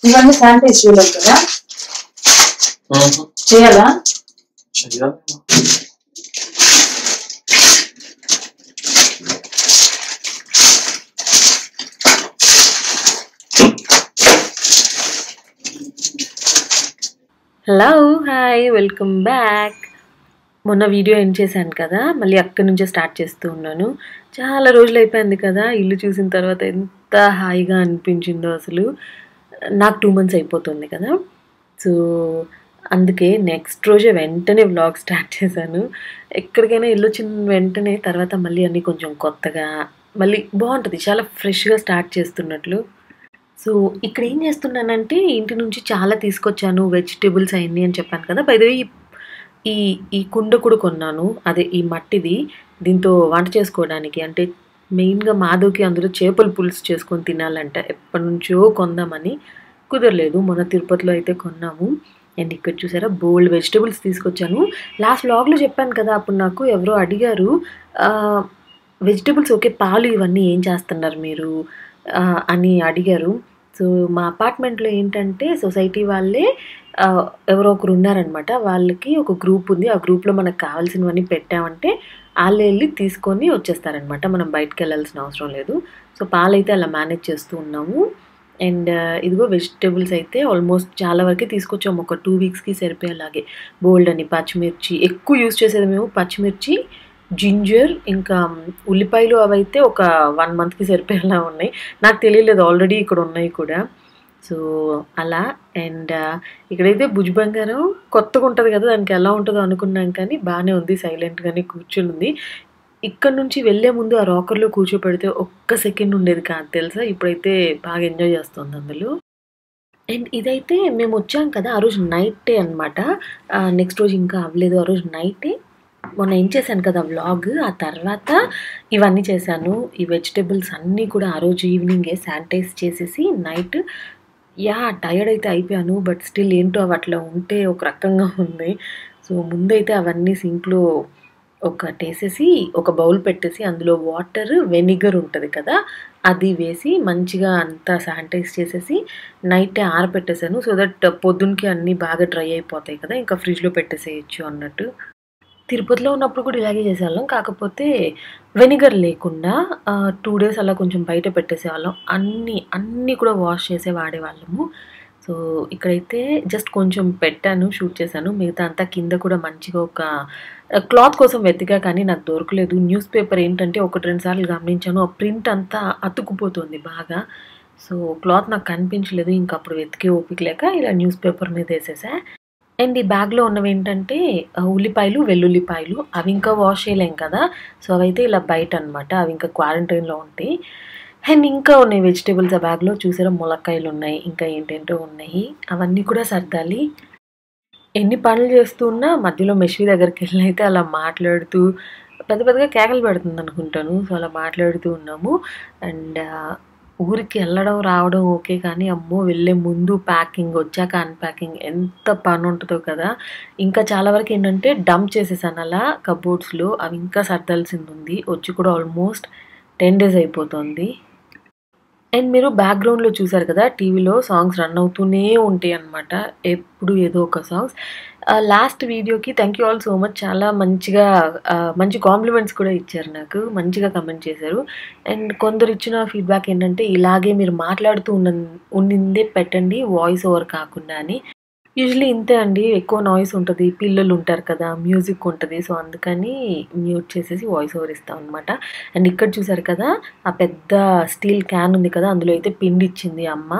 ఇవన్నీ శానిటైజ్ చేయలేదు కదా మ్మ్. చేయాలా చెయ్యాలి హలో హాయ్ వెల్కమ్ బ్యాక్ మొన్న వీడియో ఎండ్ చేశాను కదా మళ్ళీ అక్కడి నుంచే స్టార్ట్ చేస్తూ ఉన్నాను చాలా రోజులు అయిపోయింది కదా ఇల్లు చూసిన తర్వాత ఎంత హాయిగా అనిపించిందో అసలు నాకు టూ మంత్స్ అయిపోతుంది కదా సో అందుకే నెక్స్ట్ రోజే వెంటనే వ్లాగ్ స్టార్ట్ చేశాను ఎక్కడికైనా ఇల్లు వచ్చిన వెంటనే తర్వాత మళ్ళీ అన్నీ కొంచెం కొత్తగా మళ్ళీ బాగుంటుంది చాలా ఫ్రెష్గా స్టార్ట్ చేస్తున్నట్లు సో ఇక్కడ ఏం చేస్తున్నానంటే ఇంటి నుంచి చాలా తీసుకొచ్చాను వెజిటేబుల్స్ అవన్నీ అని చెప్పాను కదా బై ఈ ఈ కుండ కూడా కొన్నాను అదే ఈ మట్టిది దీంతో వంట చేసుకోవడానికి అంటే మెయిన్గా మాధవ్కి అందులో చేపల పులుసు చేసుకొని తినాలంట ఎప్పటి నుంచో కొందామని కుదరలేదు మొన్న తిరుపతిలో అయితే కొన్నాము అండ్ ఇక్కడ చూసారా బోల్డ్ వెజిటేబుల్స్ తీసుకొచ్చాను లాస్ట్ వ్లాగ్లో చెప్పాను కదా అప్పుడు నాకు ఎవరో అడిగారు వెజిటేబుల్స్ ఓకే పాలు ఇవన్నీ ఏం చేస్తున్నారు మీరు ఆ, అని అడిగారు సో మా అపార్ట్మెంట్లో ఏంటంటే సొసైటీ వాళ్ళే ఆ, ఎవరో ఒకరు ఉన్నారనమాట వాళ్ళకి ఒక గ్రూప్ ఉంది ఆ గ్రూప్లో మనకు కావాల్సినవన్నీ పెట్టామంటే వాళ్ళే వెళ్ళి తీసుకొని వచ్చేస్తారనమాట మనం బయటకు వెళ్ళాల్సిన అవసరం లేదు సో పాలైతే అలా మేనేజ్ చేస్తూ ఉన్నాము అండ్ ఇదిగో వెజిటేబుల్స్ అయితే ఆల్మోస్ట్ చాలా వరకే తీసుకొచ్చాము ఒక టూ వీక్స్కి సరిపోయేలాగే బోల్డ్ అని పచ్చిమిర్చి ఎక్కువ యూస్ చేసేది మేము పచ్చిమిర్చి జింజర్ ఇంకా ఉల్లిపాయలు అవైతే ఒక వన్ మంత్కి సరిపోయేలా ఉన్నాయి నాకు తెలియలేదు ఆల్రెడీ ఇక్కడ ఉన్నాయి కూడా సో అలా అండ్ ఇక్కడైతే భుజ్ బంగారం కొత్తగా ఉంటుంది కదా దానికి ఎలా ఉంటుందో అనుకున్నాం కానీ బాగానే ఉంది సైలెంట్గానే కూర్చుని ఉంది ఇక్కడ నుంచి వెళ్ళే ముందు ఆ రాకర్లో కూర్చోపెడితే ఒక్క సెకండ్ ఉండేది కాదు తెలుసా ఇప్పుడైతే బాగా ఎంజాయ్ చేస్తుంది అందులో అండ్ ఇదైతే మేము వచ్చాం కదా ఆ రోజు నైటే అనమాట నెక్స్ట్ రోజు ఇంకా అవ్వలేదు ఆ రోజు నైటే మొన్న ఏం చేశాను కదా వ్లాగ్ ఆ తర్వాత ఇవన్నీ చేశాను ఈ వెజిటేబుల్స్ అన్నీ కూడా ఆ రోజు ఈవినింగే శానిటైజ్ చేసేసి నైట్ యా టైర్డ్ అయితే అయిపోయాను బట్ స్టిల్ ఏంటో అవి అట్లా ఉంటే ఒక రకంగా ఉంది సో ముందైతే అవన్నీ సింక్లో ఒకటి వేసేసి ఒక బౌల్ పెట్టేసి అందులో వాటర్ వెనిగర్ ఉంటుంది కదా అది వేసి మంచిగా అంతా శానిటైజ్ చేసేసి నైట్ ఆరబెట్టేసాను సో దట్ పొద్దునకి అన్నీ బాగా డ్రై అయిపోతాయి కదా ఇంకా ఫ్రిడ్జ్లో పెట్టేసేయచ్చు అన్నట్టు తిరుపతిలో ఉన్నప్పుడు కూడా ఇలాగే చేసేవాళ్ళం కాకపోతే వెనిగర్ లేకుండా టూ డేస్ అలా కొంచెం బయట పెట్టేసేవాళ్ళం అన్నీ అన్నీ కూడా వాష్ చేసే వాడేవాళ్ళము సో ఇక్కడైతే జస్ట్ కొంచెం పెట్టాను షూట్ చేశాను మిగతా అంతా కింద కూడా మంచిగా ఒక క్లాత్ కోసం వెతికా కానీ నాకు దొరకలేదు న్యూస్ పేపర్ ఏంటంటే ఒకటి రెండు సార్లు గమనించాను ఆ ప్రింట్ అంతా అతుక్కుపోతుంది బాగా సో క్లాత్ నాకు కనిపించలేదు ఇంకా అప్పుడు వెతికే ఓపిక లేక ఇలా న్యూస్ పేపర్ మీద వేసేసా అండ్ ఈ బ్యాగ్లో ఉన్నవి ఏంటంటే ఆ, ఉల్లిపాయలు వెల్లుల్లిపాయలు అవి ఇంకా వాష్ చేయలేం కదా సో అవైతే ఇలా బయట అనమాట అవి ఇంకా క్వారంటైన్లో ఉంటాయి అండ్ ఇంకా ఉన్నాయి వెజిటేబుల్స్ ఆ బ్యాగ్లో చూసారా ములక్కాయలు ఉన్నాయి ఇంకా ఏంటేంటో ఉన్నాయి అవన్నీ కూడా సర్దాలి ఎన్ని పనులు చేస్తూ ఉన్నా మధ్యలో మెషి దగ్గరికి వెళ్ళి అయితే అలా మాట్లాడుతూ పెద్ద పెద్దగా కేకలు పెడుతుంది అనుకుంటాను సో అలా మాట్లాడుతూ ఉన్నాము అండ్ ఊరికి వెళ్ళడం రావడం ఓకే కానీ అమ్మో వెళ్ళే ముందు ప్యాకింగ్ వచ్చాక అన్ప్యాకింగ్ ఎంత పని ఉంటుందో కదా ఇంకా చాలా వరకు ఏంటంటే డంప్ చేసేసాను అలా కబోర్డ్స్లో అవి ఇంకా సర్దాల్సింది ఉంది వచ్చి కూడా ఆల్మోస్ట్ టెన్ డేస్ అయిపోతుంది అండ్ మీరు బ్యాక్గ్రౌండ్లో చూసారు కదా టీవీలో సాంగ్స్ రన్ అవుతూనే ఉంటాయి అనమాట ఎప్పుడు ఏదో ఒక సాంగ్స్ లాస్ట్ వీడియోకి thank you all so much చాలా మంచిగా ఆ, మంచి కాంప్లిమెంట్స్ కూడా ఇచ్చారు నాకు మంచిగా కమెంట్ చేశారు అండ్ కొందరు ఇచ్చిన ఫీడ్బ్యాక్ ఏంటంటే ఇలాగే మీరు మాట్లాడుతూ ఉన్న ఉండిందే పెట్టండి వాయిస్ ఓవర్ కాకుండా అని యూజువలీ ఇంతే అండి ఎక్కువ నాయిస్ ఉంటుంది పిల్లలు ఉంటారు కదా మ్యూజిక్ ఉంటుంది సో అందుకని మ్యూట్ చేసేసి వాయిస్ ఓవర్ ఇస్తాం అనమాట అండ్ ఇక్కడ చూసారు కదా ఆ పెద్ద స్టీల్ క్యాన్ ఉంది కదా అందులో అయితే పిండి ఇచ్చింది అమ్మ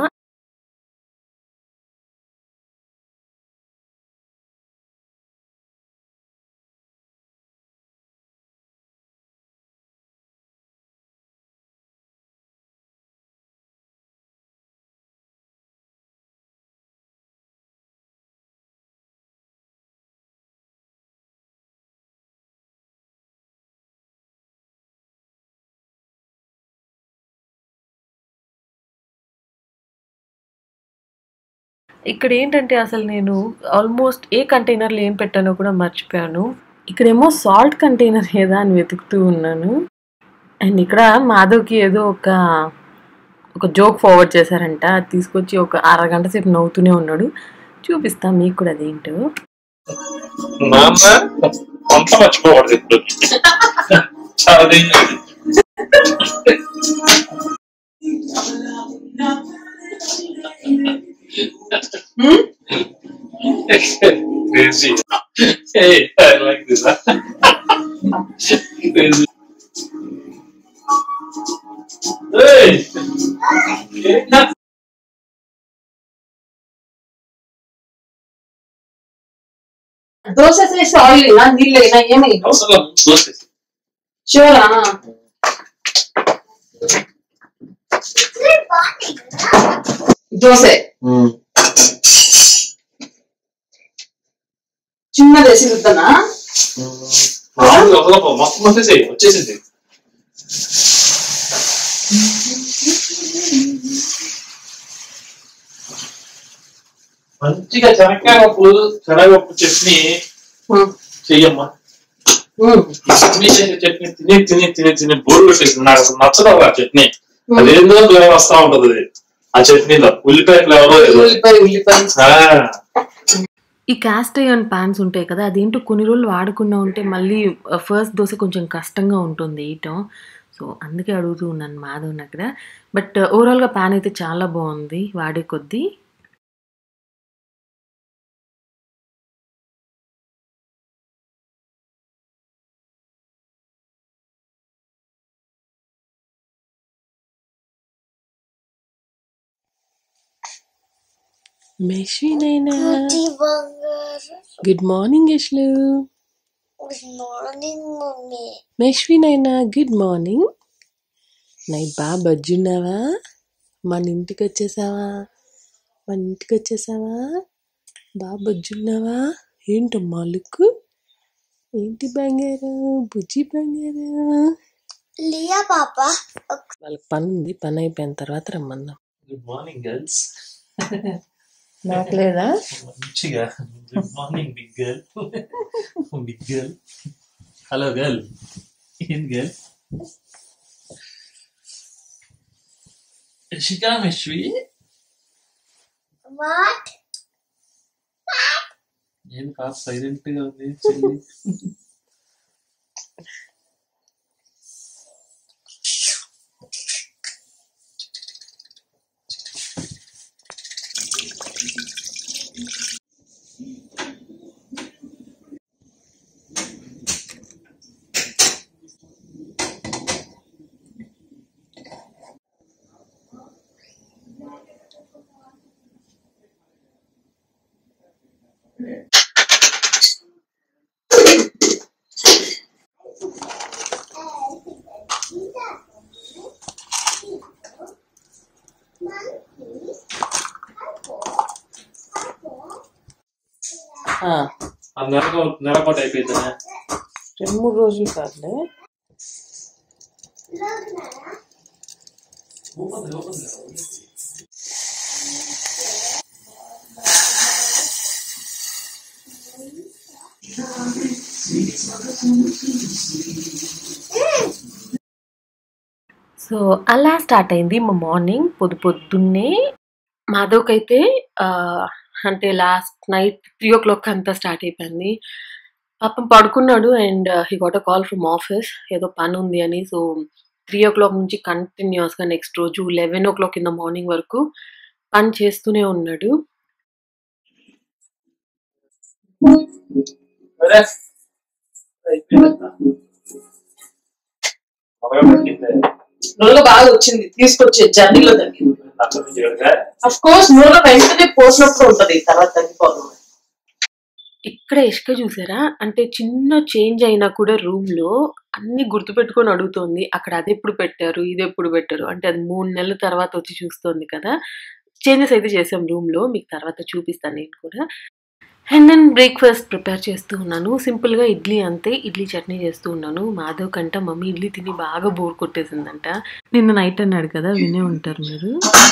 ఇక్కడ ఏంటంటే అసలు నేను ఆల్మోస్ట్ ఏ కంటైనర్లో ఏం పెట్టానో కూడా మర్చిపోయాను ఇక్కడేమో సాల్ట్ కంటైనర్ ఏదా అని వెతుకుతూ ఉన్నాను అండ్ ఇక్కడ మాధవ్కి ఏదో ఒక ఒక జోక్ ఫార్వర్డ్ చేశారంట అది తీసుకొచ్చి ఒక అరగంట సేపు నవ్వుతూనే ఉన్నాడు చూపిస్తా మీకు కూడా అదేంటో నాన్న వంట మర్చిపోకూడదు ఇప్పుడు చాలా danger Crazy. Hey, I like this. huh? Crazy. Hey! Dosa చేసి ఆయిల్ అయినా నీళ్ళు అయినా ఏమైనా అవసరం దోశ షూరా దోశ చిన్నది వేసి రుద్దనా మామూలుగా అవ్వదు, మొత్తం వచ్చేసేయి వచ్చేసింది మంచిగా శనక్కాయ పప్పు శనగపప్పు చట్నీ చెయ్యమ్మా ఈ చట్నీ చేసే చట్నీ తిని తిని తిని తిని బోర్ పెట్టేసింది నాకు అసలు నచ్చదు ఆ చట్నీ అదేందో ఫ్లేవర్ వస్తా ఉంటది అది. ఆ చట్నీలో ఉల్లిపాయ ఫ్లేవర్ ఏదో ఉల్లిపాయ ఉల్లిపాయ ఆ, ఈ క్యాస్ట్ అయ్యన్ ప్యాన్స్ ఉంటాయి కదా అదేంటో కొన్ని రోజులు వాడకుండా ఉంటే మళ్ళీ ఫస్ట్ దోశ కొంచెం కష్టంగా ఉంటుంది వేయటం సో అందుకే అడుగుతూ ఉన్నాను మాధవ్ అక్కడ బట్ ఓవరాల్గా ప్యాన్ అయితే చాలా బాగుంది వాడే కొద్దీ మెషినైనా Goodie బంగారు గుడ్ మార్నింగ్ యష్లు గుడ్ మార్నింగ్ మమ్మీ మెష్వినైనా గుడ్ మార్నింగ్ నైట్ బాగా బజ్జున్నావా మన ఇంటికి వచ్చేసావా మన ఇంటికి వచ్చేసావా బాగా బజ్జున్నావా ఏంటమ్మా లుక్ ఏంటి బంగారు బుజ్జి బంగారు లియా పాప వాళ్ళకి పని ఉంది పని అయిపోయిన తర్వాత రమ్మందాం గుడ్ మార్నింగ్ గర్ల్స్ నాకు లేదా మంచిగా good morning big girl big girl hello girl ఏం గర్ల్ యశికా మిశ్వి వాట్ ఏం కాదు సైలెంట్ గా ఉంది చెల్లి ఆ నెలకు నెలపాటు అయిపోయిందా రెండు మూడు రోజులు కాదులే సో అలా స్టార్ట్ అయింది మా మార్నింగ్ పొద్దు పొద్దున్నే మాధవ్కైతే ఆ, అంటే last night three o'clock అంతా స్టార్ట్ అయిపోయింది పాపం పడుకున్నాడు and he got a call from office ఏదో పని ఉంది అని సో త్రీ ఓ క్లాక్ నుంచి కంటిన్యూస్గా నెక్స్ట్ రోజు eleven o'clock in the morning వరకు పని చేస్తూనే ఉన్నాడు అరే అయిపోయిందా త్వరగా పెట్టిందే నూనె బాగా వచ్చింది తీసుకొచ్చే జర్నీలో తగ్గింది అక్కడి నుంచి కనుక అఫ్ కోర్స్ నూనె వెంటనే పోసినప్పుడు ఉంటది తర్వాత తగ్గిపోతుంది ఇక్కడ ఇష్క చూసారా అంటే చిన్న చేంజ్ అయినా కూడా రూమ్ లో అన్ని గుర్తుపెట్టుకొని అడుగుతోంది అక్కడ అది ఎప్పుడు పెట్టారు ఇది ఎప్పుడు పెట్టారు అంటే అది మూడు నెలల తర్వాత వచ్చి చూస్తోంది కదా చేంజెస్ అయితే చేసాం రూమ్ లో మీకు తర్వాత చూపిస్తాను నేను కూడా అండ్ నేను బ్రేక్ఫాస్ట్ ప్రిపేర్ చేస్తూ ఉన్నాను సింపుల్గా ఇడ్లీ అంతే ఇడ్లీ చట్నీ చేస్తూ ఉన్నాను మాధవ్ కంట మమ్మీ ఇడ్లీ తిని బాగా బోర్ కొట్టేసిందంట నిన్న నైట్ అన్నాడు కదా వినే ఉంటారు మీరు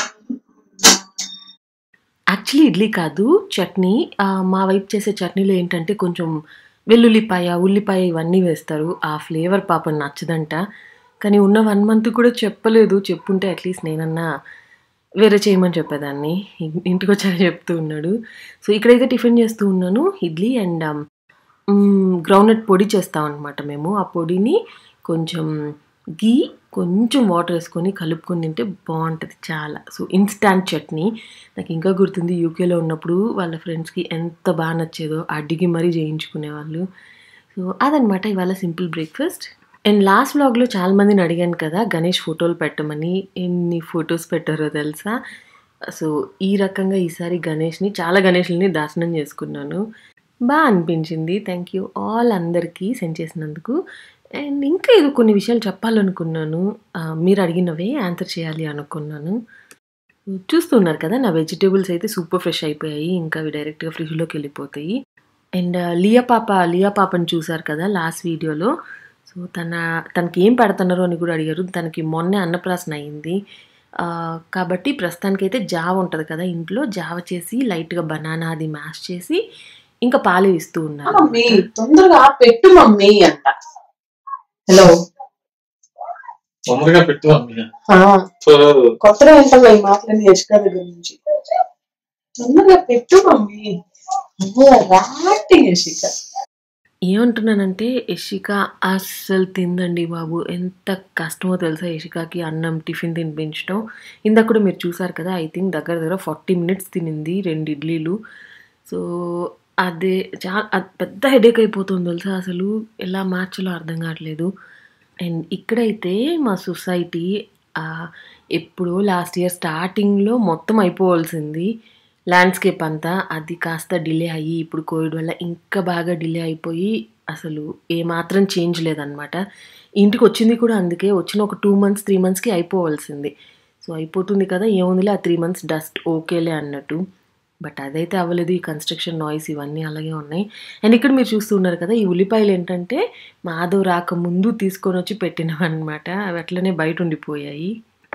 యాక్చువల్లీ ఇడ్లీ కాదు చట్నీ ఆ, మా వైపు చేసే చట్నీలో ఏంటంటే కొంచెం వెల్లుల్లిపాయ ఉల్లిపాయ ఇవన్నీ వేస్తారు ఆ ఫ్లేవర్ పాపం నచ్చదంట కానీ ఉన్న వన్ మంత్ కూడా చెప్పలేదు చెప్పుంటే అట్లీస్ట్ నేనన్నా వేరే చేయమని చెప్పేదాన్ని ఇ- ఇంటికి వచ్చాక చెప్తూ ఉన్నాడు సో ఇక్కడైతే టిఫిన్ చేస్తూ ఉన్నాను ఇడ్లీ అండ్ గ్రౌండ్నట్ పొడి చేస్తాం అనమాట మేము ఆ పొడిని కొంచెం గీ కొంచెం వాటర్ వేసుకొని కలుపుకొని తింటే బాగుంటుంది చాలా సో ఇన్స్టాంట్ చట్నీ నాకు ఇంకా గుర్తుంది యూకేలో ఉన్నప్పుడు వాళ్ళ ఫ్రెండ్స్కి ఎంత బాగా నచ్చేదో అడిగి మరీ చేయించుకునేవాళ్ళు సో అదనమాట ఇవాళ సింపుల్ బ్రేక్ఫాస్ట్ అండ్ లాస్ట్ వ్లాగ్లో చాలా మందిని అడిగాను కదా గణేష్ ఫోటోలు పెట్టమని ఎన్ని ఫొటోస్ పెట్టారో తెలుసా సో ఈ రకంగా ఈసారి గణేష్ని చాలా గణేష్ని దర్శనం చేసుకున్నాను బాగా అనిపించింది థ్యాంక్ యూ ఆల్ అందరికీ సెండ్ చేసినందుకు అండ్ ఇంకా ఏదో కొన్ని విషయాలు చెప్పాలనుకున్నాను ఆ, మీరు అడిగినవే ఆన్సర్ చేయాలి అనుకున్నాను చూస్తున్నారు కదా నా వెజిటేబుల్స్ అయితే సూపర్ ఫ్రెష్ అయిపోయాయి ఇంకా అవి డైరెక్ట్గా ఫ్రిడ్జ్లోకి వెళ్ళిపోతాయి అండ్ లియా పాప లియా పాపని చూసారు కదా లాస్ట్ వీడియోలో సో తన తనకి ఏం పెడుతున్నారు అని కూడా అడిగారు తనకి మొన్నే అన్నప్రాసన అయింది ఆ, కాబట్టి ప్రస్తుతానికైతే జావ ఉంటుంది కదా ఇంట్లో జావ చేసి లైట్గా బనానా అది మ్యాష్ చేసి ఇంకా పాలు ఇస్తూ ఉన్నారు మమ్మీ తొందరగా పెట్టు మమ్మీ అంట హలో తొందరగా పెట్టు మమ్మీ ఆ, సో, కొత్తగా వింటాం ఈ మాటలని యశిక దగ్గర నుంచి తొందరగా పెట్టు మమ్మీ రాటి యశిక ఏమంటున్నానంటే యషిక అస్సలు తిందండి బాబు ఎంత కష్టమో తెలుసా యషికాకి అన్నం టిఫిన్ తినిపించడం ఇందాక కూడా మీరు చూసారు కదా ఐ థింక్ దగ్గర దగ్గర ఫార్టీ మినిట్స్ తినింది రెండు ఇడ్లీలు సో అదే చాలా అది పెద్ద హెడేక్ అయిపోతుంది తెలుసా అసలు ఎలా మార్చాలో అర్థం కావట్లేదు అండ్ ఇక్కడైతే మా సొసైటీ ఎప్పుడో లాస్ట్ ఇయర్ స్టార్టింగ్లో మొత్తం అయిపోవాల్సింది ల్యాండ్స్కేప్ అంతా అది కాస్త డిలే అయ్యి ఇప్పుడు కోవిడ్ వల్ల ఇంకా బాగా డిలే అయిపోయి అసలు ఏమాత్రం చేంజ్ లేదనమాట ఇంటికి వచ్చింది కూడా అందుకే వచ్చిన ఒక టూ మంత్స్ త్రీ మంత్స్కి అయిపోవాల్సింది సో అయిపోతుంది కదా ఏముందిలే ఆ త్రీ మంత్స్ డస్ట్ ఓకేలే అన్నట్టు బట్ అదైతే అవ్వలేదు ఈ కన్స్ట్రక్షన్ నాయిస్ ఇవన్నీ అలాగే ఉన్నాయి అండ్ ఇక్కడ మీరు చూస్తున్నారు కదా ఈ ఉల్లిపాయలు ఏంటంటే మాధవ్ రాకముందు తీసుకొని వచ్చి పెట్టినవన్నమాట అవి అట్లనే బయట ఉండిపోయాయి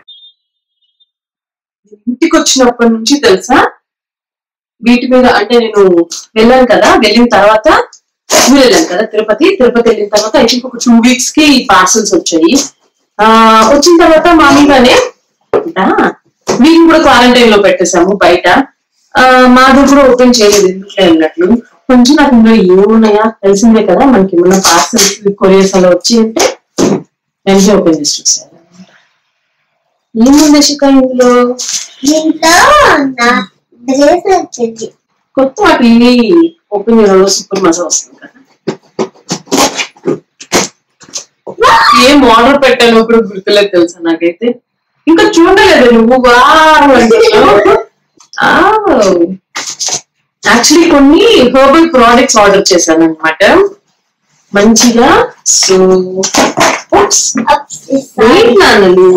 ఇంటికి వచ్చినప్పటి నుంచి తెలుసా వీటి మీద అంటే నేను వెళ్ళాను కదా వెళ్ళిన తర్వాత ఊరు వెళ్ళాను కదా తిరుపతి తిరుపతి వెళ్ళిన తర్వాత ఐ థింక్ ఒక టూ వీక్స్ కి ఈ పార్సల్స్ వచ్చాయి ఆ వచ్చిన తర్వాత మామూలుగానే వీటిని కూడా క్వారంటైన్ లో పెట్టేశాము బయట ఆ మాది కూడా ఓపెన్ చేయలేదు ఎందుకు అన్నట్లు కొంచెం నాకు ఇందులో ఏమున్నాయా తెలిసిందే కదా మనకి ఏమన్నా పార్సల్స్ కొరియర్స్ అలా వచ్చి అంటే వెంటనే ఓపెన్ చేసి చూసాను ఏముంది శిఖ ఇందులో దీంట్లో నా డ్రెస్ వచ్చింది కొత్త వాటిని ఓపెన్ చేయడంలో సూపర్ మజా వస్తుంది కదా ఏం ఆర్డర్ పెట్టాను కూడా గుర్తులేదు తెలుసా నాకైతే ఇంకా చూడలేదు నువ్వు యాక్చువల్లీ కొన్ని హెర్బల్ ప్రోడక్ట్స్ ఆర్డర్ చేశాను అనమాట మంచిగా సో నాన్నలు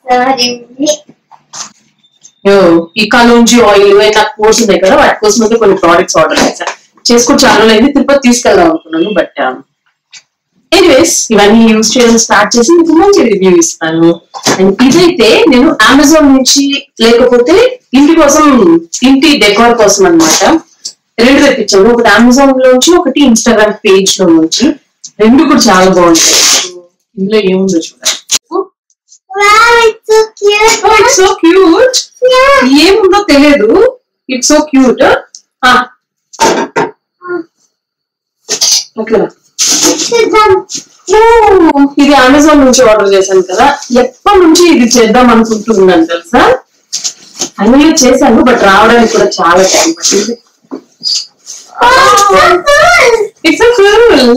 యో, ఈ కలోంజి ఆయిల్ నాకు కోర్స్ ఉన్నాయి కదా వాటి కోసం అయితే కొన్ని ప్రోడక్ట్స్ ఆర్డర్ చేశాను చేసుకుని చాలా రోజులైంది తిరుపతి తీసుకెళ్దాం అనుకున్నాను బట్ ఎనీవేస్ ఇవన్నీ యూజ్ చేయడం స్టార్ట్ చేసి మీకు మంచి రివ్యూ ఇస్తాను అండ్ ఇదైతే నేను అమెజాన్ నుంచి లేకపోతే ఇంటి కోసం ఇంటి డెకార్ కోసం అన్నమాట రెండు తెప్పించాను ఒకటి అమెజాన్ లోంచి ఒకటి ఇన్స్టాగ్రామ్ పేజ్ లో నుంచి రెండు కూడా చాలా బాగుంటాయి So, ఇందులో ఏముందో చూడాలి Wow, it's so cute. It's so cute ఏముందో తెలియదు ఇట్స్ సో క్యూట్ ఓకేనా ఇది అమెజాన్ నుంచి ఆర్డర్ చేశాను కదా ఎప్పటి నుంచి ఇది చేద్దాం అనుకుంటున్నాను తెలుసా అన్నీ చేశాను బట్ రావడానికి కూడా చాలా టైం పట్టింది it's so cool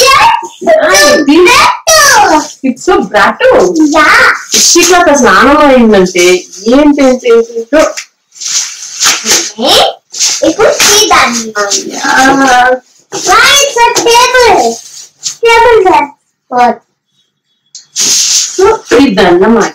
it's so బ్రాటో శిఖకు అసలు ఆనందం అయిందంటే ఏంటి ఏంటి ఏంటో ఇప్పుడు తీదాన్ని Why it's a table? Table there. What? ఇదన్నమాట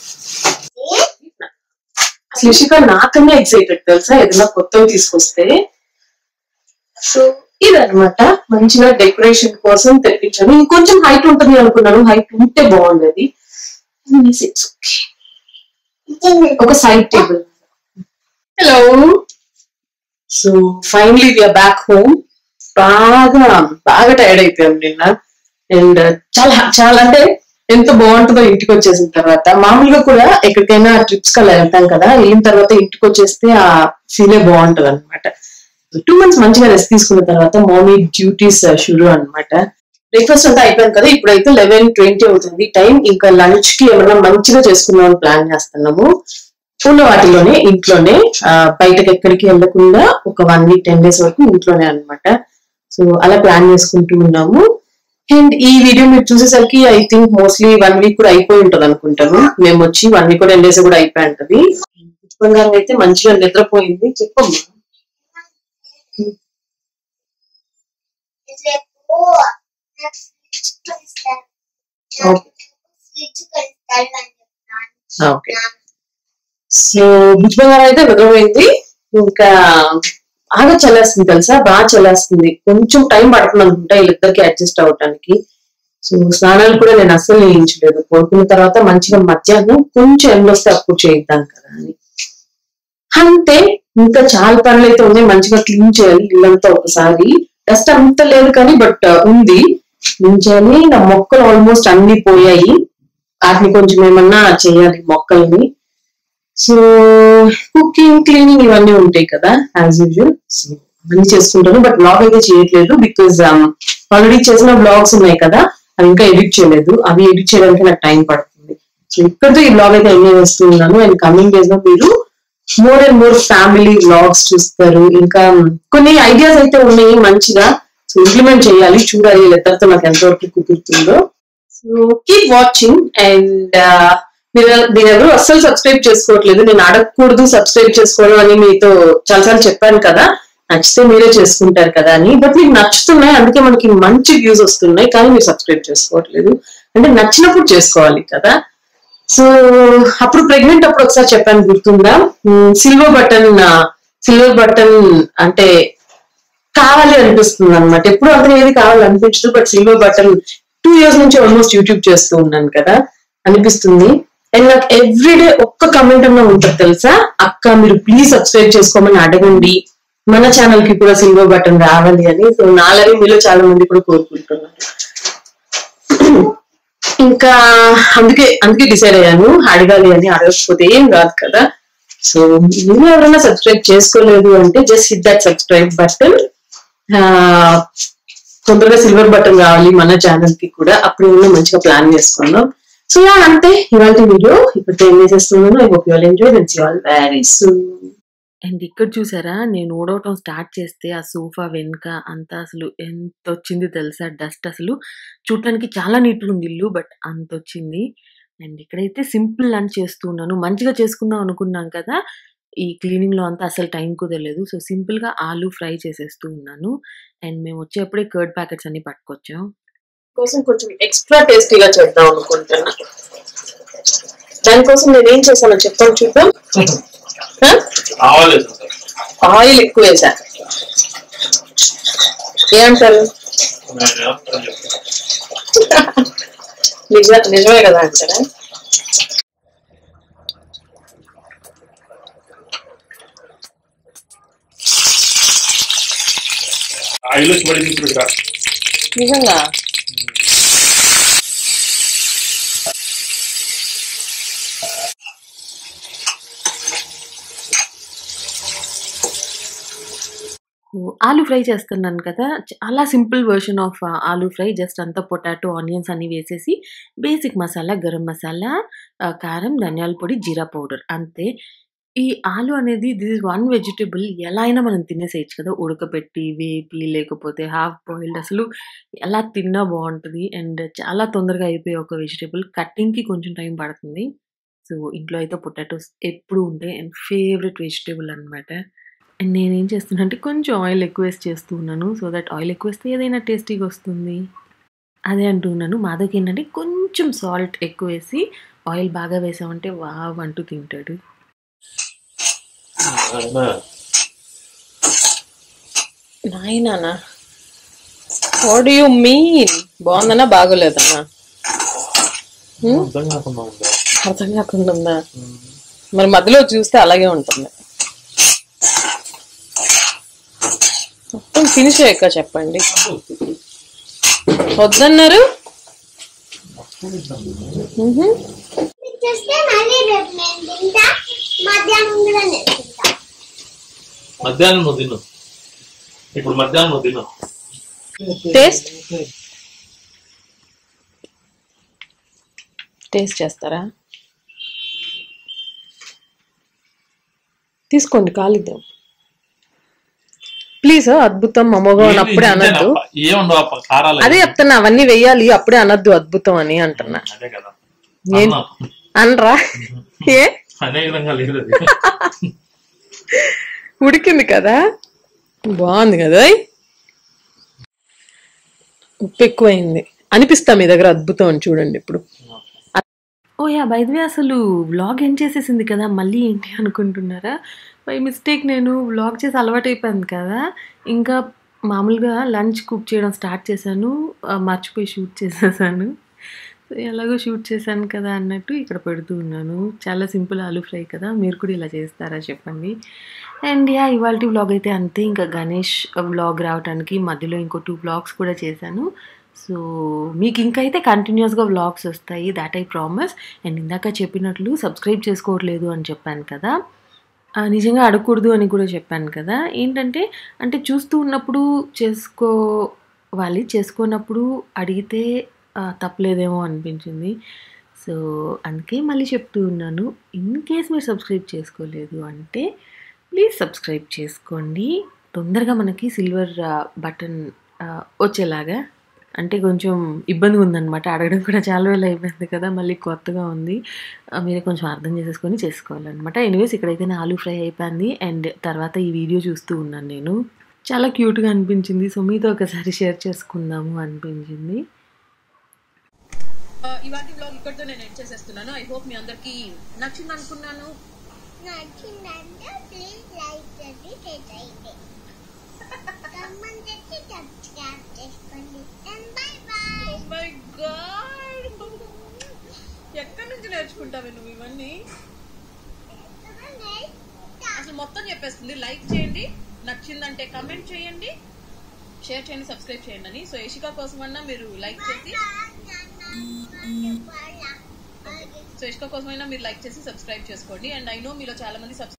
అసలు ఇషిక నాకన్నా ఎక్సైటెడ్ తెలుసా ఏదైనా కొత్తవి తీసుకొస్తే సో ఇదన్నమాట మంచిగా డెకరేషన్ కోసం తెప్పించాను ఇంకొంచెం హైట్ ఉంటుంది అనుకున్నాను హైట్ ఉంటే బాగుండేది Anyways, it's okay. ఒక side table hello so finally we are back home బాగా బాగా టైర్డ్ అయిపోయాం నిన్న అండ్ చాలా చాలా అంటే ఎంత బాగుంటుందో ఇంటికి వచ్చేసిన తర్వాత మామూలుగా కూడా ఎక్కడికైనా ట్రిప్స్ కల్లా వెళ్తాం కదా వెళ్ళిన తర్వాత ఇంటికి వచ్చేస్తే ఆ ఫీలే బాగుంటది అనమాట టూ మంత్స్ మంచిగా రెస్ట్ తీసుకున్న తర్వాత మార్నింగ్ డ్యూటీస్ షురు అన్నమాట బ్రేక్ఫాస్ట్ అంతా అయిపోయింది కదా ఇప్పుడైతే లెవెన్ ట్వంటీ అవుతుంది టైం ఇంకా లంచ్ కి ఏమైనా మంచిగా చేసుకుందామని ప్లాన్ చేస్తున్నాము ఉన్న వాటిలోనే ఇంట్లోనే ఆ, బయటకి ఎక్కడికి వెళ్ళకుండా ఒక వన్ వీక్ టెన్ డేస్ వరకు ఇంట్లోనే అన్నమాట సో అలా ప్లాన్ చేసుకుంటూ ఉన్నాము అండ్ ఈ వీడియో మీరు చూసేసరికి I think mostly one week కూడా అయిపోయి ఉంటది అనుకుంటాను మేము వచ్చి వన్ వీక్ టెన్ డేస్ కూడా అయిపోయి ఉంటది బంగారం అయితే మంచిగా నిద్రపోయింది చెప్పమ్మా రేపు నాకు ఫ్రిడ్జ్ కొనిస్తారు Okay. ఫ్రిడ్జ్ కొనిస్తారు అని చెప్తాను ఓకే సో బుజ్జి బంగారం అయితే నిద్రపోయింది ఇంకా బాగా చల్లేస్తుంది తెలుసా బాగా చల్లేస్తుంది కొంచెం టైం పడుతుంది అనుకుంటా వీళ్ళిద్దరికి అడ్జస్ట్ అవ్వటానికి సో స్నానాలు కూడా నేను అస్సలు వేయించలేదు పడుకున్న తర్వాత మంచిగా మధ్యాహ్నం కొంచెం ఎండ వస్తే అప్పుడు చేద్దాం కదా అని అంతే ఇంకా చాలా పనులు అయితే ఉన్నాయి మంచిగా క్లీన్ చేయాలి ఇల్లంతా ఒకసారి డస్ట్ అంత లేదు కానీ బట్ ఉంది క్లీన్ చేయాలి నా మొక్కలు ఆల్మోస్ట్ అన్ని పోయాయి వాటిని కొంచెం ఏమన్నా చేయాలి మొక్కల్ని సో కుకింగ్ క్లీనింగ్ ఇవన్నీ ఉంటాయి కదా యాజ్ యూజువల్ సో అవన్నీ చేసుకుంటాను బట్ బ్లాగ్ అయితే చేయట్లేదు బికాజ్ ఆల్రెడీ చేసిన బ్లాగ్స్ ఉన్నాయి కదా అవి ఇంకా ఎడిట్ చేయలేదు అవి ఎడిట్ చేయడానికి నాకు టైం పడుతుంది సో ఇక్కడితో ఈ బ్లాగ్ అయితే ఎంజాయ్ చేస్తూ ఉన్నాను అండ్ కమింగ్ డేస్ లో మీరు more and more family vlogs చూస్తారు ఇంకా కొన్ని ఐడియాస్ అయితే ఉన్నాయి మంచిగా సో ఇంప్లిమెంట్ చేయాలి చూడాలి వీళ్ళిద్దరితో నాకు ఎంతవరకు కుదురుతుందో సో కీప్ వాచింగ్ అండ్ మీరు మీరు ఎవరు అస్సలు సబ్స్క్రైబ్ చేసుకోవట్లేదు నేను అడగకూడదు సబ్స్క్రైబ్ చేసుకోవడం అని మీతో చాలాసార్లు చెప్పాను కదా నచ్చితే మీరే చేసుకుంటారు కదా అని బట్ మీకు నచ్చుతున్నాయి అందుకే మనకి మంచి వ్యూస్ వస్తున్నాయి కానీ మీరు సబ్స్క్రైబ్ చేసుకోవట్లేదు అంటే నచ్చినప్పుడు చేసుకోవాలి కదా సో అప్పుడు ప్రెగ్నెంట్ అప్పుడు ఒకసారి చెప్పాను గుర్తుందా సిల్వర్ బటన్ సిల్వర్ బటన్ అంటే కావాలి అనిపిస్తుంది అనమాట ఎప్పుడు అంత ఏది కావాలి అనిపించదు but silver button two years నుంచి ఆల్మోస్ట్ యూట్యూబ్ చేస్తూ ఉన్నాను కదా అనిపిస్తుంది అండ్ నాకు ఎవ్రీడే ఒక్క కమెంట్ అన్నా ఉంటుంది తెలుసా అక్క మీరు ప్లీజ్ సబ్స్క్రైబ్ చేసుకోమని అడగండి మన ఛానల్ కి కూడా సిల్వర్ బటన్ రావాలి అని సో నాలని మీలో చాలా మంది కూడా కోరుకుంటున్నారు ఇంకా అందుకే అందుకే డిసైడ్ అయ్యాను అడగాలి అని అడగకపోతే ఏం కాదు కదా సో మీరు ఎవరైనా సబ్స్క్రైబ్ చేసుకోలేదు అంటే just hit that subscribe button తొందరగా సిల్వర్ బటన్ కావాలి మన ఛానల్ కి కూడా అప్పుడు ఏమైనా మంచిగా ప్లాన్ చేసుకుందాం సో యా అంతే ఇవాళ వీడియో ఇప్పుడు ఏం చేసేస్తున్నాను I hope you all enjoy then see all very soon and ఇక్కడ చూసారా నేను ఊడవటం స్టార్ట్ చేస్తే ఆ సోఫా వెనుక అంతా అసలు ఎంత వచ్చింది తెలుసా డస్ట్ అసలు చూడటానికి చాలా నీట్గా ఉంది ఇల్లు బట్ అంత వచ్చింది అండ్ ఇక్కడైతే సింపుల్ లంచ్ చేస్తున్నాను మంచిగా చేసుకుందాం అనుకున్నాం కదా ఈ క్లీనింగ్ లో అంతా అసలు టైం కుదరలేదు సో సింపుల్ గా ఆలు ఫ్రై చేసేస్తూ ఉన్నాను అండ్ మేము వచ్చేప్పుడే కర్డ్ ప్యాకెట్స్ అన్ని పట్టుకొచ్చాం కోసం కొంచెం ఎక్స్ట్రా టేస్టీగా చేద్దాం అనుకుంటున్నా దానికోసం నేను ఏం చేశానో చెప్పాను చూద్దాం ఆవాలేదు ఆయిల్ ఎక్కువ వేసా ఏమంటారు నిజ నిజమే కదా అంటారా ఆయిల్ వచ్చి పడింది ఇప్పుడు ఇక్కడ నిజంగా ఓ, ఆలు ఫ్రై చేస్తున్నాను కదా చాలా simple version of aloo fry just అంతా పొటాటో ఆనియన్స్ అన్ని వేసేసి బేసిక్ మసాలా గరం మసాలా ఆ, కారం ధనియాల పొడి జీరా పౌడర్ అంతే ఈ ఆలు అనేది దిస్ ఇస్ వన్ వెజిటేబుల్ ఎలా అయినా మనం తినేసేయచ్చు కదా ఉడకబెట్టి వేపి లేకపోతే హాఫ్ బాయిల్డ్ అసలు ఎలా తిన్నా బాగుంటుంది అండ్ చాలా తొందరగా అయిపోయే ఒక వెజిటేబుల్ కట్టింగ్కి కొంచెం టైం పడుతుంది సో ఇంట్లో అయితే పొటాటోస్ ఎప్పుడు ఉంటాయి అండ్ ఫేవరెట్ వెజిటేబుల్ అనమాట అండ్ నేనేం చేస్తున్నా అంటే కొంచెం ఆయిల్ ఎక్కువ వేసి చేస్తూ ఉన్నాను సో దట్ ఆయిల్ ఎక్కువ వేస్తే ఏదైనా టేస్టీగా వస్తుంది అదే అంటున్నాను మాధవ్కి ఏంటంటే కొంచెం సాల్ట్ ఎక్కువ వేసి ఆయిల్ బాగా వేసామంటే వావ్ అంటూ తింటాడు నాయనా వాట్ యు మీన్ బాగుందన్నా బాగోలేదన్నా అర్థం కాకుండా ఉందా అర్థం కాకుండా ఉందా మరి మధ్యలో చూస్తే అలాగే ఉంటుంది మొత్తం ఫినిష్ అయ్యాక చెప్పండి వద్దన్నారు మ్హూ. మీకు చూస్తే మళ్ళీ రేపు నేను తింటా మధ్యాహ్నం కూడా నేను తింటా మధ్యాహ్నం నువ్వు తిను ఇప్పుడు మధ్యాహ్నం నువ్వు తిను టేస్ట్ టేస్ట్ చేస్తారా తీసుకోండి కాలిద్దాం ప్లీజ్ అద్భుతం అమోఘం అప్పుడే అనద్దు ఏముండవు అప్ప కారాలు అదే చెప్తున్నా అవన్నీ వెయ్యాలి అప్పుడే అనద్దు అద్భుతం అని అంటున్నా అదే కదా ఏం- అన్నా. అనరా ఏ అనే విధంగా లేదు అది ఉడికింది కదా బాగుంది కదా ఓయ్. ఉప్పు ఎక్కువైంది అనిపిస్తా మీ దగ్గర అద్భుతం అని చూడండి ఇప్పుడు ఓ యా బైద్వే అసలు వ్లాగ్ ఏం చేసేసింది కదా మళ్ళీ ఏంటి అనుకుంటున్నారా బై మిస్టేక్ నేను వ్లాగ్ చేసి అలవాటు అయిపోయింది కదా ఇంకా మామూలుగా లంచ్ కుక్ చేయడం స్టార్ట్ చేశాను ఆ, మర్చిపోయి షూట్ చేసేసాను సో ఎలాగో షూట్ చేశాను కదా అన్నట్టు ఇక్కడ పెడుతూ ఉన్నాను చాలా సింపుల్ ఆలూ ఫ్రై కదా మీరు కూడా ఇలా చేస్తారా చెప్పండి అండ్ యా ఇవాళ వ్లాగ్ అయితే అంతే ఇంకా గణేష్ వ్లాగ్ రావడానికి మధ్యలో ఇంకో టూ వ్లాగ్స్ కూడా చేశాను సో మీకు ఇంకా అయితే కంటిన్యూస్గా వ్లాగ్స్ వస్తాయి దాట్ ఐ ప్రామిస్ అండ్ ఇందాక చెప్పినట్లు సబ్స్క్రైబ్ చేసుకోవట్లేదు అని చెప్పాను కదా ఆ, నిజంగా అడగకూడదు అని కూడా చెప్పాను కదా ఏంటంటే అంటే చూస్తూ ఉన్నప్పుడు చేసుకోవాలి చేసుకోనప్పుడు అడిగితే ఆ, తప్పలేదేమో అనిపించింది సో అందుకే మళ్ళీ చెప్తూ ఉన్నాను ఇన్ కేస్ మీరు సబ్స్క్రైబ్ చేసుకోలేదు అంటే ప్లీజ్ సబ్స్క్రైబ్ చేసుకోండి తొందరగా మనకి సిల్వర్ బటన్ వచ్చేలాగా అంటే కొంచెం ఇబ్బందిగా ఉందన్నమాట అడగడం కూడా చాలా రోజులు అయిపోయింది కదా మళ్ళీ కొత్తగా ఉంది ఆ, మీరే కొంచెం అర్థం చేసేసుకొని చేసుకోవాలన్నమాట ఎనీవేస్ ఇక్కడైతే నా ఆలూ ఫ్రై అయిపోయింది అండ్ తర్వాత ఈ వీడియో చూస్తూ ఉన్నాను నేను చాలా క్యూట్గా అనిపించింది సో మీతో ఒకసారి షేర్ చేసుకుందాము అనిపించింది ఇవాటి బ్లాగ్ ఇక్కడితో నేను ఎండ్ చేసేస్తున్నాను ఐ హోప్ మీ అందరికి నచ్చింది అనుకున్నాను నచ్చిందంటే ప్లీజ్ లైక్ చేసి షేర్ చేయండి కమెంట్ చేసి సబ్స్క్రైబ్ చేసుకోండి బై బై మై గాడ్ ఎక్కడి నుంచి నేర్చుకుంటావు నువ్వు ఇవన్నీ అసలు మొత్తం చెప్పేస్తుంది లైక్ చేయండి నచ్చిందంటే కమెంట్ చేయండి షేర్ చేయండి సబ్స్క్రైబ్ చేయండి అని సో ఏషికా కోసం అన్నా మీరు లైక్ చేసి సో ఇష్క కోసమైనా మీరు లైక్ చేసి సబ్స్క్రైబ్ చేసుకోండి అండ్ ఐ నో మీలో చాలా మంది సబ్స్క్రైబ్